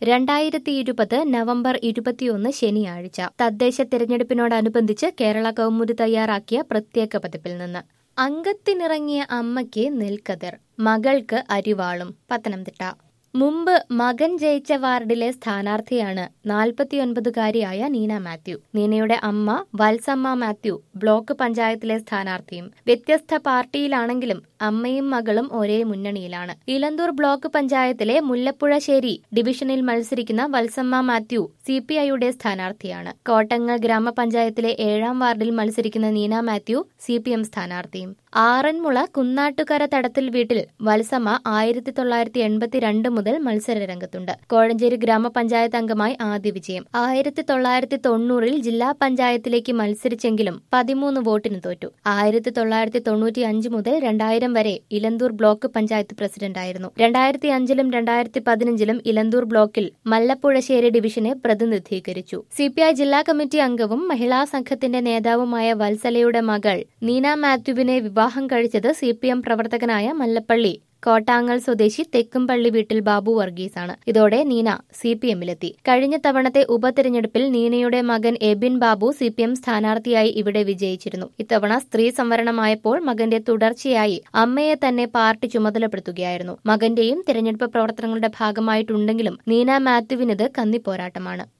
രണ്ടായിരത്തി ഇരുപത് നവംബർ ഇരുപത്തിയൊന്ന് ശനിയാഴ്ച തദ്ദേശ തിരഞ്ഞെടുപ്പിനോടനുബന്ധിച്ച് കേരള കൗമുദി തയ്യാറാക്കിയ പ്രത്യേക പതിപ്പിൽ നിന്ന് അംഗത്തിനിറങ്ങിയ അമ്മയ്ക്ക് നെൽക്കതിർ മകൾക്ക് അരിവാളും പത്തനംതിട്ട മുമ്പ് മകൻ ജയിച്ച വാർഡിലെ സ്ഥാനാർത്ഥിയാണ് നാൽപ്പത്തിയൊൻപതുകാരിയായ നീന മാത്യു നീനയുടെ അമ്മ വത്സമ്മ മാത്യു ബ്ലോക്ക് പഞ്ചായത്തിലെ സ്ഥാനാർത്ഥിയും വ്യത്യസ്ത പാർട്ടിയിലാണെങ്കിലും അമ്മയും മകളും ഒരേ മുന്നണിയിലാണ് ഇലന്തൂർ ബ്ലോക്ക് പഞ്ചായത്തിലെ മുല്ലപ്പുഴശ്ശേരി ഡിവിഷനിൽ മത്സരിക്കുന്ന വത്സമ്മ മാത്യു സി പി ഐയുടെ സ്ഥാനാർത്ഥിയാണ് കോട്ടങ്ങൽ ഗ്രാമപഞ്ചായത്തിലെ ഏഴാം വാർഡിൽ മത്സരിക്കുന്ന Neena Mathew C P M സ്ഥാനാർത്ഥിയും ആറന്മുള കുന്നാട്ടുകര തടത്തിൽ വീട്ടിൽ വത്സമ്മ ആയിരത്തി തൊള്ളായിരത്തി എൺപത്തിരണ്ട് മുതൽ മത്സര രംഗത്തുണ്ട് കോഴഞ്ചേരി ഗ്രാമപഞ്ചായത്ത് അംഗമായി ആദ്യ വിജയം ആയിരത്തി തൊള്ളായിരത്തി തൊണ്ണൂറിൽ ജില്ലാ പഞ്ചായത്തിലേക്ക് മത്സരിച്ചെങ്കിലും പതിമൂന്ന് വോട്ടിന് തോറ്റു ആയിരത്തി തൊള്ളായിരത്തി തൊണ്ണൂറ്റി അഞ്ച് മുതൽ രണ്ടായിരം വരെ ഇലന്തൂർ ബ്ലോക്ക് പഞ്ചായത്ത് പ്രസിഡന്റായിരുന്നു രണ്ടായിരത്തി അഞ്ചിലും രണ്ടായിരത്തി പതിനഞ്ചിലും ഇലന്തൂർ ബ്ലോക്കിൽ മല്ലപ്പുഴശ്ശേരി ഡിവിഷനെ പ്രതിനിധീകരിച്ചു സിപിഐ ജില്ലാ കമ്മിറ്റി അംഗവും മഹിളാ സംഘത്തിന്റെ നേതാവുമായ വത്സലയുടെ മകൾ നീന മാത്യുവിനെ വിവാഹം കഴിച്ചത് സി പി എം പ്രവർത്തകനായ മല്ലപ്പള്ളി കോട്ടാങ്ങൽ സ്വദേശി തെക്കുംപള്ളി വീട്ടിൽ ബാബു വർഗീസാണ് ഇതോടെ നീന സി പി എമ്മിലെത്തി കഴിഞ്ഞ തവണത്തെ ഉപതെരഞ്ഞെടുപ്പിൽ നീനയുടെ മകൻ Ebin Babu C P M സ്ഥാനാർത്ഥിയായി ഇവിടെ വിജയിച്ചിരുന്നു ഇത്തവണ സ്ത്രീ സംവരണമായപ്പോൾ മകന്റെ തുടർച്ചയായി അമ്മയെ തന്നെ പാർട്ടി ചുമതലപ്പെടുത്തുകയായിരുന്നു മകന്റെയും തിരഞ്ഞെടുപ്പ് പ്രവർത്തനങ്ങളുടെ ഭാഗമായിട്ടുണ്ടെങ്കിലും നീന മാത്യുവിനത് കന്നിപ്പോരാട്ടമാണ്